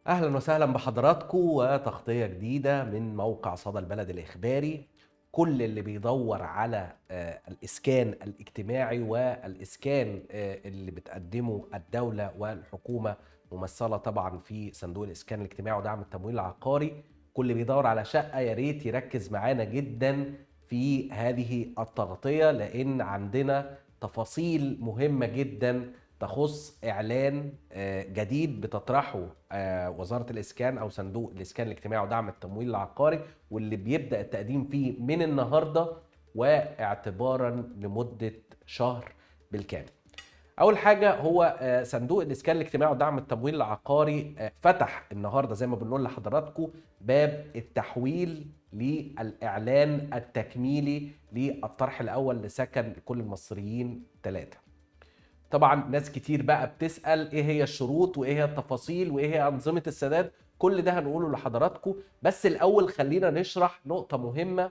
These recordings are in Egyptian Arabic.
اهلا وسهلا بحضراتكم وتغطيه جديده من موقع صدى البلد الاخباري كل اللي بيدور على آه، الاسكان الاجتماعي والاسكان آه، اللي بتقدمه الدوله والحكومه ممثله طبعا في صندوق الاسكان الاجتماعي ودعم التمويل العقاري كل اللي بيدور على شقه يا ريت يركز معانا جدا في هذه التغطيه لان عندنا تفاصيل مهمه جدا تخص اعلان آه، جديد بتطرحه آه، وزاره الاسكان او صندوق الاسكان الاجتماعي ودعم التمويل العقاري واللي بيبدا التقديم فيه من النهارده واعتبارا لمده شهر بالكامل. اول حاجه هو آه، صندوق الاسكان الاجتماعي ودعم التمويل العقاري آه، فتح النهارده زي ما بنقول لحضراتكم باب التحويل للاعلان التكميلي للطرح الاول لسكن لكل المصريين ثلاثه. طبعا ناس كتير بقى بتسال ايه هي الشروط وايه هي التفاصيل وايه هي انظمه السداد كل ده هنقوله لحضراتكم بس الاول خلينا نشرح نقطه مهمه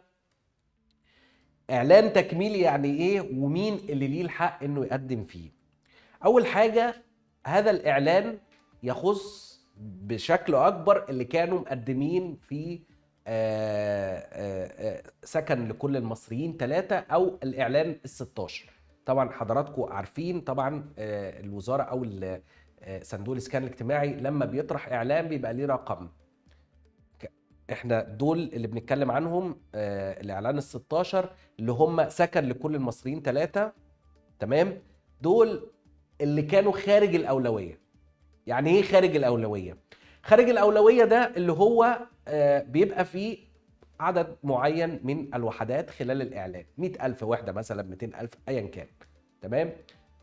اعلان تكميلي يعني ايه ومين اللي ليه الحق انه يقدم فيه اول حاجه هذا الاعلان يخص بشكل اكبر اللي كانوا مقدمين في آه، آه، آه، سكن لكل المصريين ثلاثة أو الإعلان ال 16 طبعا حضراتكم عارفين طبعا آه، الوزارة أو ال- آه، صندوق الإسكان الاجتماعي لما بيطرح إعلان بيبقى ليه رقم ك- احنا دول اللي بنتكلم عنهم آه، الإعلان ال 16 اللي هم سكن لكل المصريين ثلاثة تمام دول اللي كانوا خارج الأولوية يعني ايه خارج الأولوية؟ خارج الأولوية ده اللي هو آه، بيبقى فيه عدد معين من الوحدات خلال الإعلان 100000 وحدة مثلا 200000 أيا كان تمام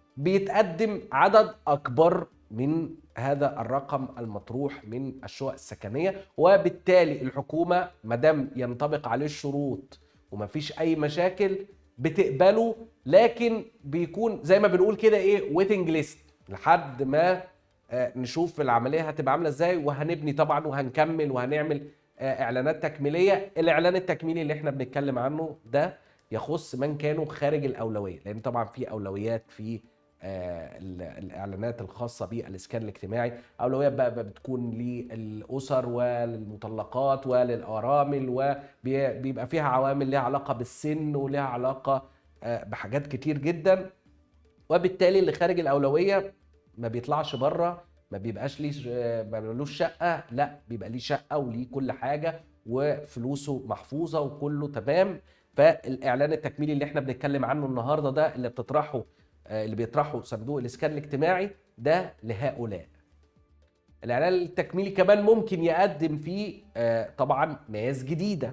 بيتقدم عدد أكبر من هذا الرقم المطروح من الشقق السكنية وبالتالي الحكومة مدام ينطبق عليه الشروط ومفيش أي مشاكل بتقبله لكن بيكون زي ما بنقول كده ايه ويتنج ليست لحد ما آه، نشوف العمليه هتبقى عامله ازاي وهنبني طبعا وهنكمل وهنعمل آه، اعلانات تكميليه الاعلان التكميلي اللي احنا بنتكلم عنه ده يخص من كانوا خارج الاولويه لان طبعا في اولويات في آه، ال- الاعلانات الخاصه بالاسكان الاجتماعي اولويات بقى بقى بتكون للاسر وللمطلقات وللارامل وبيبقى فيها عوامل ليها علاقه بالسن وليها علاقه آه، بحاجات كتير جدا وبالتالي اللي خارج الاولويه ما بيطلعش بره ما بيبقاش ليه آه، ما بيبقالوش شقه لا بيبقى ليه شقه وليه كل حاجه وفلوسه محفوظه وكله تمام فالاعلان التكميلي اللي احنا بنتكلم عنه النهارده ده اللي بتطرحه آه، اللي بيطرحه صندوق الاسكان الاجتماعي ده لهؤلاء الاعلان التكميلي كمان ممكن يقدم فيه آه، طبعا ناس جديده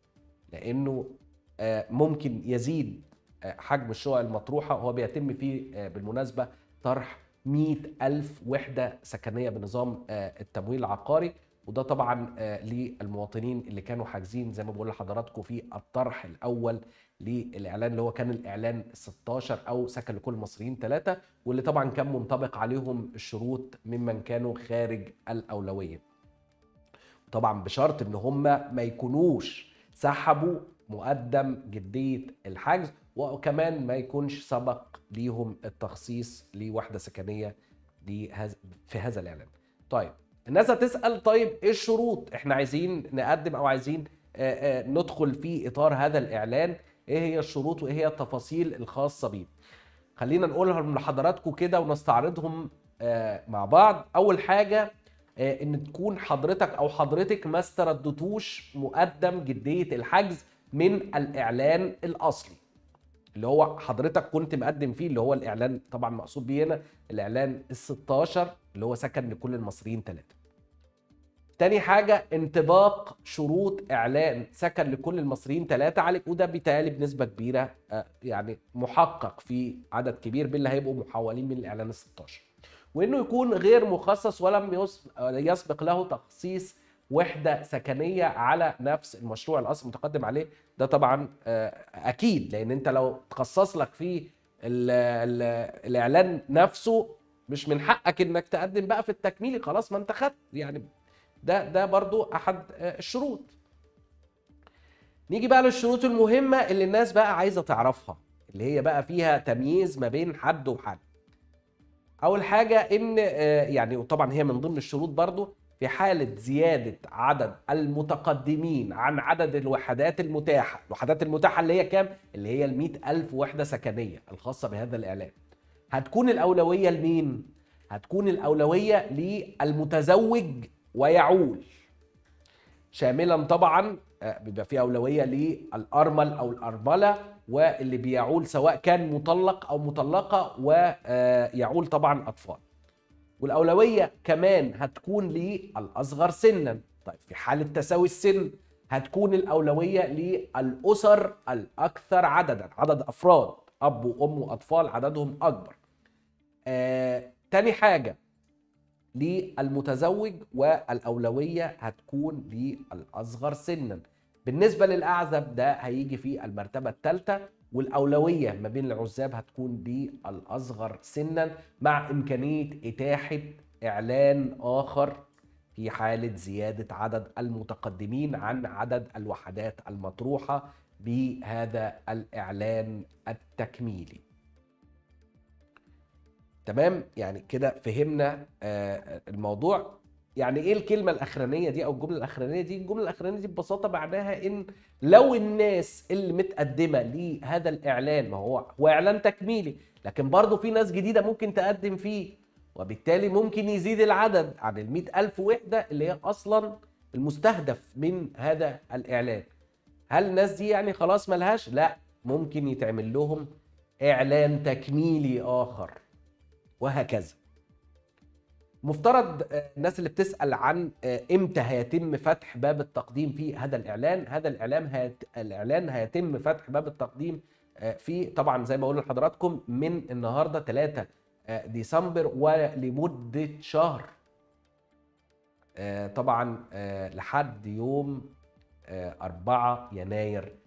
لانه آه، ممكن يزيد آه، حجم الشقق المطروحه هو بيتم فيه آه، بالمناسبه طرح 100 ألف وحدة سكنية بنظام آه، التمويل العقاري وده طبعا آه، للمواطنين اللي كانوا حاجزين زي ما بقول لحضراتكم في الطرح الأول للإعلان اللي هو كان الإعلان 16 أو سكن لكل المصريين ثلاثة واللي طبعا كان منطبق عليهم الشروط ممن كانوا خارج الأولوية طبعا بشرط ان هم ما يكونوش سحبوا مقدم جديه الحجز وكمان ما يكونش سبق ليهم التخصيص لوحده سكنيه لهذا في هذا الاعلان. طيب الناس هتسال طيب ايه الشروط؟ احنا عايزين نقدم او عايزين آه، آه، ندخل في اطار هذا الاعلان ايه هي الشروط وايه هي التفاصيل الخاصه بيه. خلينا نقولهم لحضراتكم كده ونستعرضهم آه، مع بعض. اول حاجه آه، ان تكون حضرتك او حضرتك ما استردتوش مقدم جديه الحجز من الاعلان الاصلي اللي هو حضرتك كنت مقدم فيه اللي هو الاعلان طبعا مقصود بيه هنا الاعلان ال 16 اللي هو سكن لكل المصريين ثلاثه تاني حاجة انطباق شروط إعلان سكن لكل المصريين ثلاثة عليك وده بيتهيألي بنسبة كبيرة آه، يعني محقق في عدد كبير باللي هيبقوا محولين من الإعلان ال 16 وإنه يكون غير مخصص ولم يس- آه، يسبق له تخصيص وحدة سكنية على نفس المشروع الأصل المتقدم عليه ده طبعا آه، أكيد لأن أنت لو تخصص لك فيه ال ال الإعلان نفسه مش من حقك إنك تقدم بقى في التكميلي خلاص ما أنت خدت يعني ده ده برضو احد آه، الشروط نيجي بقى للشروط المهمه اللي الناس بقى عايزه تعرفها اللي هي بقى فيها تمييز ما بين حد وحد اول حاجه ان آه، يعني وطبعا هي من ضمن الشروط برضو في حالة زيادة عدد المتقدمين عن عدد الوحدات المتاحة الوحدات المتاحة اللي هي كام؟ اللي هي ال ألف وحدة سكنية الخاصة بهذا الإعلان هتكون الأولوية لمين؟ هتكون الأولوية للمتزوج ويعول شاملا طبعا آه، بيبقى في أولوية للأرمل أو الأرملة واللي بيعول سواء كان مطلق أو مطلقة ويعول طبعا أطفال والاولويه كمان هتكون للاصغر سنا طيب في حاله تساوي السن هتكون الاولويه للاسر الاكثر عددا عدد افراد اب وام واطفال عددهم اكبر آه، تاني حاجه للمتزوج والاولويه هتكون للاصغر سنا بالنسبه للاعزب ده هيجي في المرتبه الثالثه والاولويه ما بين العزاب هتكون بالاصغر سنا مع امكانيه اتاحه اعلان اخر في حاله زياده عدد المتقدمين عن عدد الوحدات المطروحه بهذا الاعلان التكميلي. تمام يعني كده فهمنا آه، الموضوع يعني ايه الكلمه الاخرانيه دي او الجمله الاخرانيه دي الجمله الاخرانيه دي ببساطه معناها ان لو الناس اللي متقدمه لهذا الاعلان ما هو هو اعلان تكميلي لكن برضه في ناس جديده ممكن تقدم فيه وبالتالي ممكن يزيد العدد عن ال ألف وحده اللي هي اصلا المستهدف من هذا الاعلان هل الناس دي يعني خلاص ملهاش لا ممكن يتعمل لهم اعلان تكميلي اخر وهكذا مفترض آه، الناس اللي بتسال عن آه، امتى هيتم فتح باب التقديم في هذا الاعلان هذا الاعلان هيت... الاعلان هيتم فتح باب التقديم آه، في طبعا زي ما بقول لحضراتكم من النهارده 3 ديسمبر ولمده شهر طبعا لحد يوم 4 يناير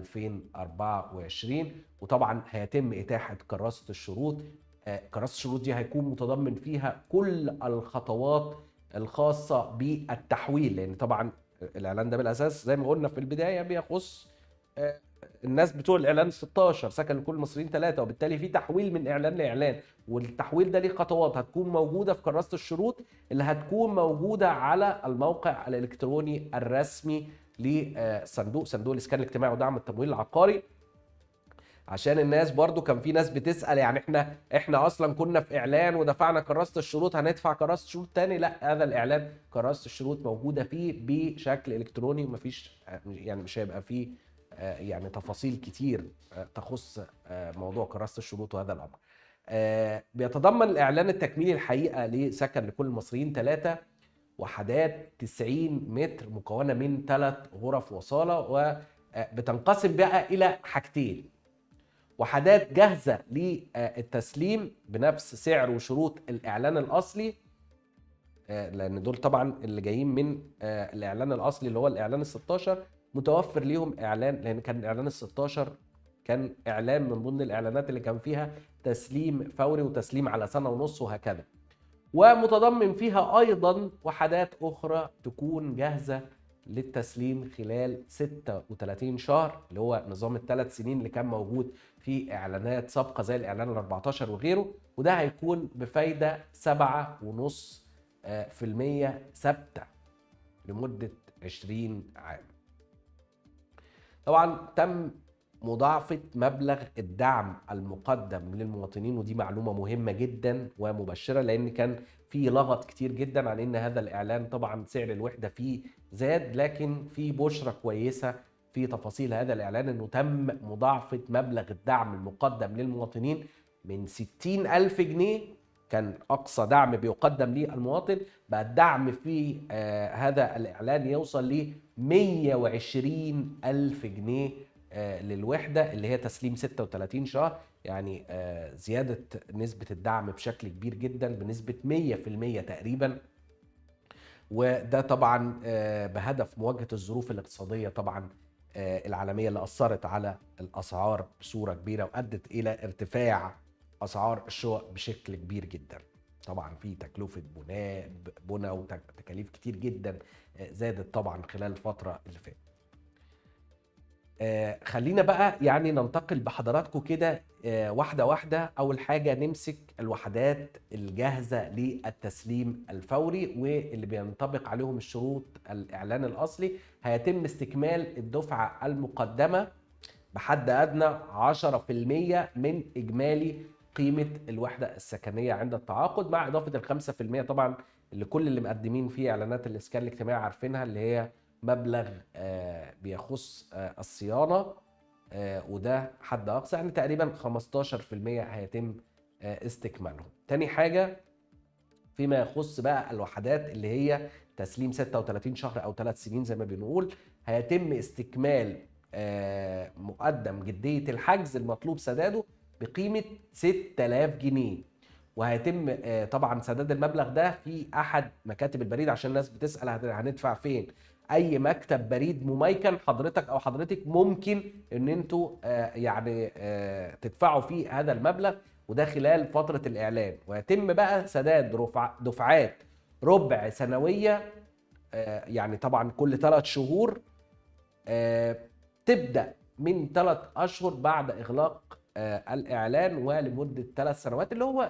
2024 وطبعا هيتم اتاحه كراسه الشروط كراسه الشروط دي هيكون متضمن فيها كل الخطوات الخاصه بالتحويل لان طبعا الاعلان ده بالاساس زي ما قلنا في البدايه بيخص آه، الناس بتوع الاعلان 16 سكن لكل المصريين ثلاثه وبالتالي في تحويل من اعلان لاعلان والتحويل ده ليه خطوات هتكون موجوده في كراسه الشروط اللي هتكون موجوده على الموقع الالكتروني الرسمي لصندوق صندوق الاسكان الاجتماعي ودعم التمويل العقاري عشان الناس برضو كان في ناس بتسال يعني احنا احنا اصلا كنا في اعلان ودفعنا كراسه الشروط هندفع كراسه شروط تاني لا هذا الاعلان كراسه الشروط موجوده فيه بشكل الكتروني ومفيش يعني مش هيبقى فيه آه، يعني تفاصيل كتير آه، تخص آه، موضوع كراسه الشروط وهذا الامر. بيتضمن الاعلان التكميلي الحقيقه لسكن لكل المصريين ثلاثه وحدات 90 متر مكونه من ثلاث غرف وصاله وبتنقسم بقى الى حاجتين وحدات جاهزه للتسليم بنفس سعر وشروط الاعلان الاصلي آه، لان دول طبعا اللي جايين من آه، الاعلان الاصلي اللي هو الاعلان ال 16 متوفر ليهم اعلان لان كان الاعلان ال 16 كان اعلان من ضمن الاعلانات اللي كان فيها تسليم فوري وتسليم على سنه ونص وهكذا ومتضمن فيها ايضا وحدات اخرى تكون جاهزه للتسليم خلال 36 شهر اللي هو نظام الثلاث سنين اللي كان موجود في اعلانات سابقه زي الاعلان ال 14 وغيره وده هيكون بفايده 7.5% آه، ثابته لمده 20 عام. طبعا تم مضاعفة مبلغ الدعم المقدم للمواطنين ودي معلومة مهمة جدا ومبشرة لأن كان في لغط كتير جدا عن ان هذا الاعلان طبعا سعر الوحده فيه زاد لكن في بشرة كويسه في تفاصيل هذا الاعلان انه تم مضاعفه مبلغ الدعم المقدم للمواطنين من 60 ألف جنيه كان أقصى دعم بيقدم للمواطن بقى الدعم في آه هذا الإعلان يوصل ل 120 ألف جنيه آه للوحدة اللي هي تسليم 36 شهر يعني آه، زياده نسبه الدعم بشكل كبير جدا بنسبه 100% تقريبا وده طبعا آه، بهدف مواجهه الظروف الاقتصاديه طبعا آه، العالميه اللي اثرت على الاسعار بصوره كبيره وادت الى ارتفاع اسعار الشقق بشكل كبير جدا طبعا في تكلفه بناء بنى وتكاليف كتير جدا زادت طبعا خلال الفتره اللي فاتت آه خلينا بقى يعني ننتقل بحضراتكم كده آه واحدة واحدة أول حاجة نمسك الوحدات الجاهزة للتسليم الفوري واللي بينطبق عليهم الشروط الإعلان الأصلي هيتم استكمال الدفعة المقدمة بحد أدنى 10% من إجمالي قيمة الوحدة السكنية عند التعاقد مع إضافة الخمسة في المية طبعا اللي كل اللي مقدمين فيه إعلانات الإسكان الاجتماعي عارفينها اللي هي مبلغ آه، بيخص آه، الصيانه آه، وده حد اقصى يعني تقريبا 15% هيتم استكمالهم. تاني حاجه فيما يخص بقى الوحدات اللي هي تسليم 36 شهر او 3 سنين زي ما بنقول هيتم استكمال مقدم جديه الحجز المطلوب سداده بقيمه 6000 جنيه وهيتم طبعا سداد المبلغ ده في احد مكاتب البريد عشان الناس بتسال هندفع فين اي مكتب بريد مميكن حضرتك او حضرتك ممكن ان انتوا آه، يعني آه، تدفعوا فيه هذا المبلغ وده خلال فتره الاعلان ويتم بقى سداد دفعات ربع سنويه آه، يعني طبعا كل ثلاث شهور تبدا من ثلاث اشهر بعد اغلاق الاعلان ولمده ثلاث سنوات اللي هو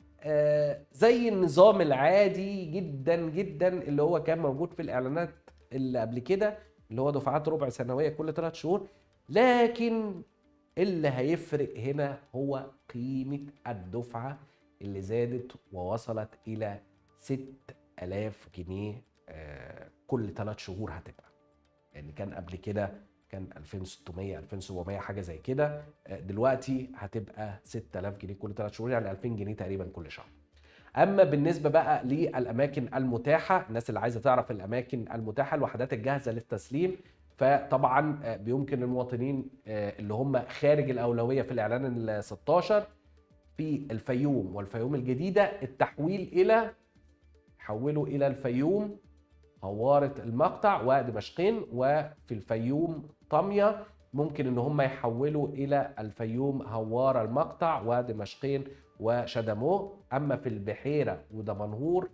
زي النظام العادي جدا جدا اللي هو كان موجود في الاعلانات اللي قبل كده اللي هو دفعات ربع سنويه كل ثلاث شهور لكن اللي هيفرق هنا هو قيمه الدفعه اللي زادت ووصلت الى 6000 جنيه آه، كل ثلاث شهور هتبقى يعني كان قبل كده كان 2600 2700 حاجه زي كده آه، دلوقتي هتبقى 6000 جنيه كل ثلاث شهور يعني 2000 جنيه تقريبا كل شهر اما بالنسبه بقى للاماكن المتاحه الناس اللي عايزه تعرف الاماكن المتاحه الوحدات الجاهزه للتسليم فطبعا آه، بيمكن المواطنين آه، اللي هم خارج الاولويه في الاعلان ال 16 في الفيوم والفيوم الجديده التحويل الى حولوا الى الفيوم هواره المقطع ودمشقين وفي الفيوم طميه ممكن ان هم يحولوا الى الفيوم هوار المقطع ودمشقين وشدموه اما في البحيره ودمنهور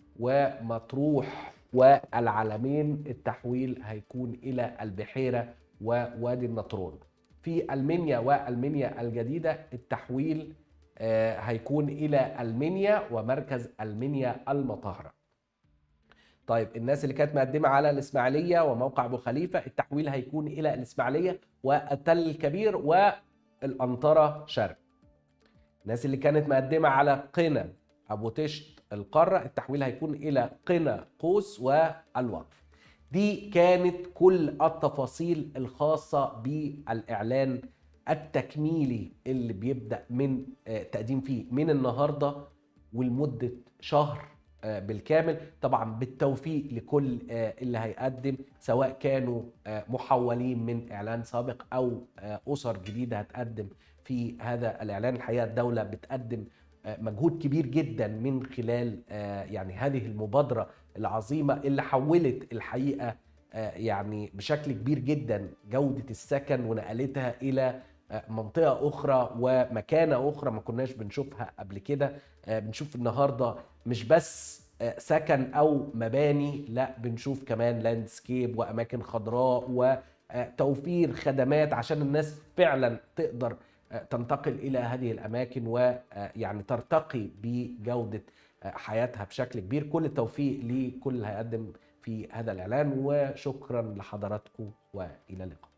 ومطروح والعلمين التحويل هيكون الى البحيره ووادي النطرون في المنيا والمنيا الجديده التحويل آه، هيكون الى المنيا ومركز المنيا المطهره طيب الناس اللي كانت مقدمه على الاسماعيليه وموقع ابو خليفه التحويل هيكون الى الاسماعيليه والتل الكبير والانطره شرق الناس اللي كانت مقدمه على قنا ابو تشت القاره التحويل هيكون الى قنا قوس والوقف دي كانت كل التفاصيل الخاصه بالاعلان التكميلي اللي بيبدا من آه، تقديم فيه من النهارده ولمده شهر آه، بالكامل طبعا بالتوفيق لكل آه، اللي هيقدم سواء كانوا محولين من اعلان سابق او اسر جديده هتقدم في هذا الاعلان الحقيقه الدوله بتقدم آه، مجهود كبير جدا من خلال آه، يعني هذه المبادره العظيمه اللي حولت الحقيقه آه، يعني بشكل كبير جدا جوده السكن ونقلتها الى منطقه اخرى ومكانه اخرى ما كناش بنشوفها قبل كده بنشوف النهارده مش بس سكن او مباني لا بنشوف كمان لاندسكيب واماكن خضراء وتوفير خدمات عشان الناس فعلا تقدر تنتقل الى هذه الاماكن ويعني ترتقي بجوده حياتها بشكل كبير كل التوفيق لكل اللي هيقدم في هذا الاعلان وشكرا لحضراتكم والى اللقاء